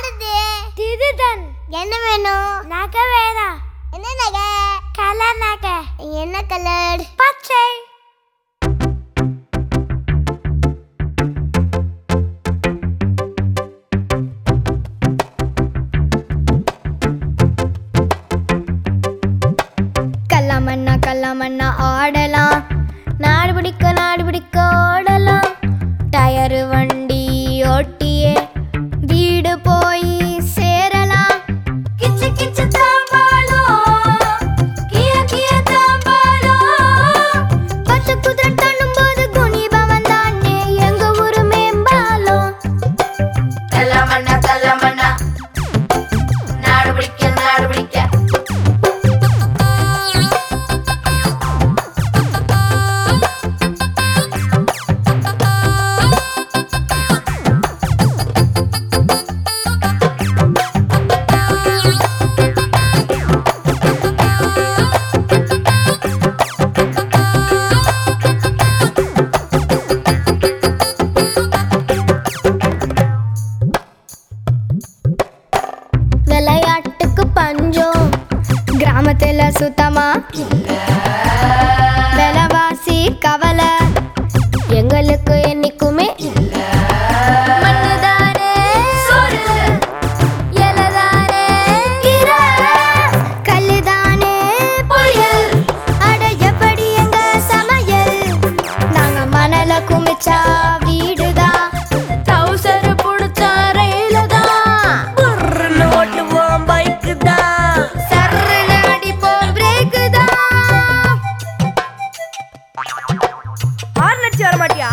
யாருது திருடன் என்ன வேணும் நகை வேணாம் என்ன நகை கலர் நகை என்ன கலர் பச்சை கல்லாமண்ணா கல்லாமண்ணா ஆடலாம் நாடு பிடிக்க நாடு பிடிக்க ஓடலாம் டயரு வண்டி ஓட்டியே வீடு போய் சேரலாம் கிச்சு கிச்சு தாம்பாளம் கிய கிய தாம்பாளம் பச்சை குதிரை தள்ளும் போது குனி பவன் தானே எங்க ஊரு மேம்பாலம் கல்லமண்ணா கல்லமண்ணா நாடு பிடிக்க நாடு பிடிக்க விளையாட்டுக்கு பஞ்சம் கிராமத்துல சுத்தமா விலைவாசி கவலை எங்களுக்கு என்னைக்குமே மண்ணுதானே இலைதானே கீரை, கல்லுதானே புயல். அட எப்படி எங்க சமையல் நாங்க மணல குமிச்சா வீடுதான் டவுசர் புடிச்சா ரயில தான் புர்னு ஓட்டுவோம் பைக்கு தான் சர்ருன்னு அடிப்போம் பிரேக்கு தான் ஹார்ன் அடிச்சு வர மாட்டியா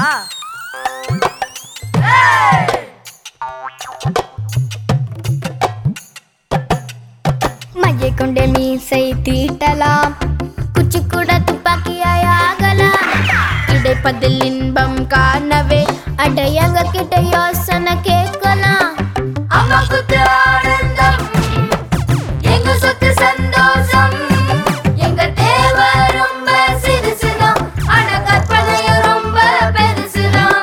மையை கொண்டே மீசை தீட்டலாம் குச்சி கூட துப்பாக்கியாய் ஆகலாம் கிடைப்பதில் இன்பம் காணவே அடையங்க கிட்ட யோசனை கேட்கலாம் அம்மா குத்து ஆனந்தம் எங்க சொத்து சந்தோஷம் எங்க தேவை ரொம்ப சிறுசுதான் ஆனா கற்பனையும் ரொம்ப பெருசுதான்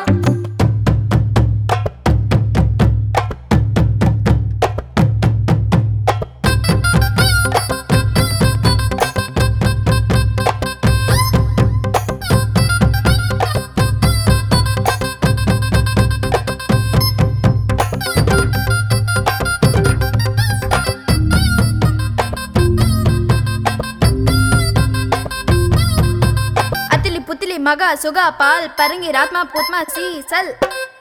அத்திலி புத்திலி மகா சுகா பால் பரங்கி ராத்மா புத்மா சீசல்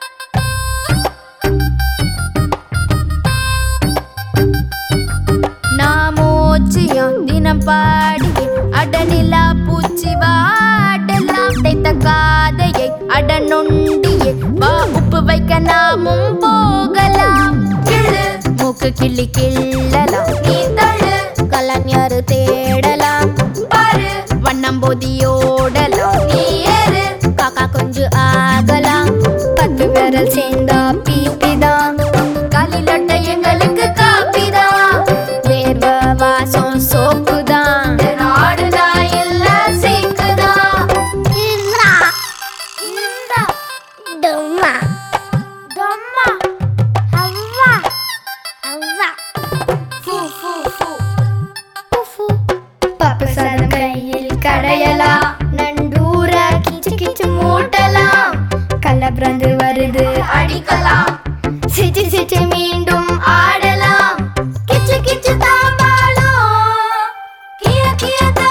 நாமோச்சியம் தினம் பாடியே அடனிலா பூச்சி வாடலாம் தைத்த காதையை அடனொண்டியே வா உப்பு வைக்க நாமும் போகலாம் கிள்ளு மூக்கு கிள்ளி கிள்ளலாம் நீ தள்ளு கலைஞர் தேடலாம் பாரு வண்ணம் பொதியோடலாம் நீ ஏறு காக்கா கொஞ்சம் ஆகலாம் பத்து விரல் சேர்ந்தா பீப்பிதான் காலிலட்ட எங்களுக்கு காப்பிதான் வேர்வ வாசம் சோப்புதான் நாடுதான் இல்ல சீக்குதான் டொம்மா டொம்மா அவ்வா அவ்வா ஃபூ ஃபூ ஃபூ புஃபு. பப்பு சாதம் கையில் கடையலாம் நண்டூர கிச்சு கிச்சு மூட்டலாம் கள்ளப்பிறந்து வருது அடிக்கலாம் சிச்சு சிச்சு மீண்டும் ஆடலாம் கிச்சு கிச்சு தாம்பாளம் கிய கிய